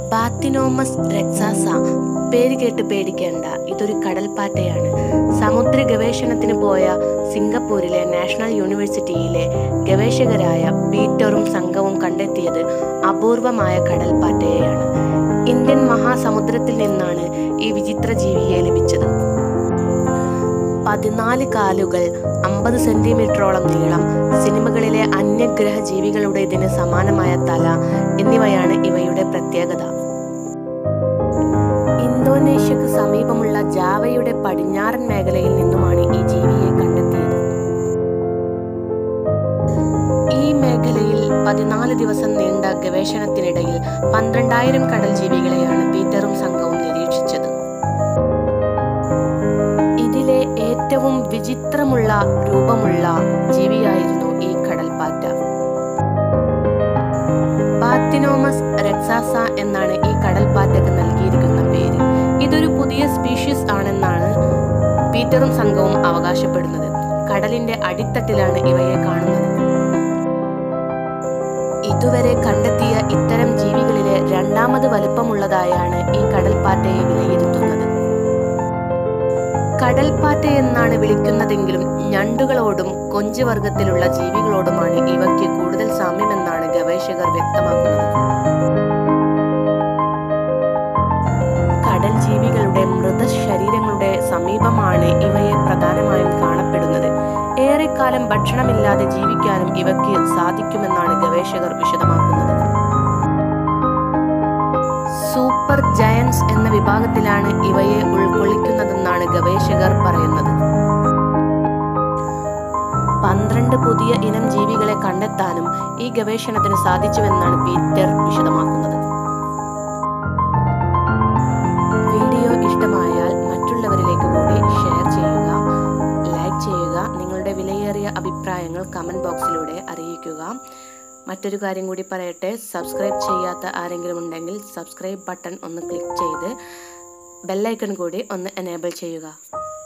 ബാത്തിനോമസ് റെക്സാസ പേര് കേട്ട് പേടിക്കേണ്ട ഇതൊരു കടൽപ്പാറ്റയാണ് സമുദ്ര ഗവേഷണത്തിന് പോയ സിംഗപ്പൂരിലെ നാഷണൽ യൂണിവേഴ്സിറ്റിയിലെ ഗവേഷകരായ പീറ്ററും സംഘവും കണ്ടെത്തിയത് അപൂർവമായ കടൽപ്പാറ്റയെയാണ് ഇന്ത്യൻ മഹാസമുദ്രത്തിൽ നിന്നാണ് ഈ വിചിത്ര ജീവിയെ ലഭിച്ചത് പതിനാല് കാലുകൾ അമ്പത് സെന്റിമീറ്ററോളം നീളം സിനിമകളിലെ അന്യഗ്രഹ ജീവികളുടേതിന് സമാനമായ തല എന്നിവയാണ് ഇവയുടെ പ്രത്യേകത ഇന്തോനേഷ്യക്ക് സമീപമുള്ള ജാവയുടെ പടിഞ്ഞാറൻ മേഖലയിൽ നിന്നുമാണ് ഈ ജീവിയെ കണ്ടെത്തിയത് ഈ മേഖലയിൽ പതിനാല് ദിവസം നീണ്ട ഗവേഷണത്തിനിടയിൽ പന്ത്രണ്ടായിരം കടൽ ജീവികളെയാണ് പീറ്ററും സംഘവും നിരീക്ഷിച്ചത് ഇതിലെ ഏറ്റവും വിചിത്രമുള്ള രൂപമുള്ള ജീവിയായിരുന്നു ഈ കടൽപ്പാറ്റ പാത്തിനോമസ് റെക്സാസ എന്നാണ് ഈ കടൽപ്പാറ്റക്ക് നൽകിയിരിക്കുന്ന പേര് ഇതൊരു പുതിയ സ്പീഷീസ് ആണെന്നാണ് പീറ്ററും സംഘവും അവകാശപ്പെടുന്നത് കടലിന്റെ അടിത്തട്ടിലാണ് ഇവയെ കാണുന്നത് ഇതുവരെ കണ്ടെത്തിയ ഇത്തരം ജീവികളിലെ രണ്ടാമത് വലുപ്പമുള്ളതായാണ് ഈ കടൽപ്പാറ്റയെ വിലയിരുത്തുന്നത് കടൽപ്പാറ്റ എന്നാണ് വിളിക്കുന്നതെങ്കിലും ഞണ്ടുകളോടും കൊഞ്ച് വർഗത്തിലുള്ള ജീവികളോടുമാണ് ഇവയ്ക്ക് കൂടുതൽ സാമ്യമെന്നാണ് ഗവേഷകർ വ്യക്തമാക്കുന്നത് കടൽ ജീവികളുടെ മൃതശരീരങ്ങളുടെ സമീപമാണ് ഇവയെ പ്രധാനമായും കാണപ്പെടുന്നത് ഏറെക്കാലം ഭക്ഷണമില്ലാതെ ജീവിക്കാനും ഇവയ്ക്ക് സാധിക്കുമെന്നാണ് ഗവേഷകർ വിശദമാക്കുന്നത് സൂപ്പർ ജയൻസ് എന്ന വിഭാഗത്തിലാണ് ഇവയെ ഉൾക്കൊള്ളിക്കുന്നതെന്നാണ് ഗവേഷകർ പറയുന്നത് പന്ത്രണ്ട് പുതിയ ഇനം ജീവികളെ കണ്ടെത്താനും ഈ ഗവേഷണത്തിന് സാധിച്ചുവെന്നാണ് പീറ്റർ വിശദമാക്കുന്നത് വീഡിയോ ഇഷ്ടമായാൽ മറ്റുള്ളവരിലേക്ക് കൂടി ഷെയർ ചെയ്യുക ലൈക്ക് ചെയ്യുക നിങ്ങളുടെ വിലയേറിയ അഭിപ്രായങ്ങൾ കമൻറ്റ് ബോക്സിലൂടെ അറിയിക്കുക മറ്റൊരു കാര്യം കൂടി പറയട്ടെ സബ്സ്ക്രൈബ് ചെയ്യാത്ത ആരെങ്കിലും ഉണ്ടെങ്കിൽ സബ്സ്ക്രൈബ് ബട്ടൺ ഒന്ന് ക്ലിക്ക് ചെയ്ത് ബെല്ലൈക്കൺ കൂടി ഒന്ന് എനേബിൾ ചെയ്യുക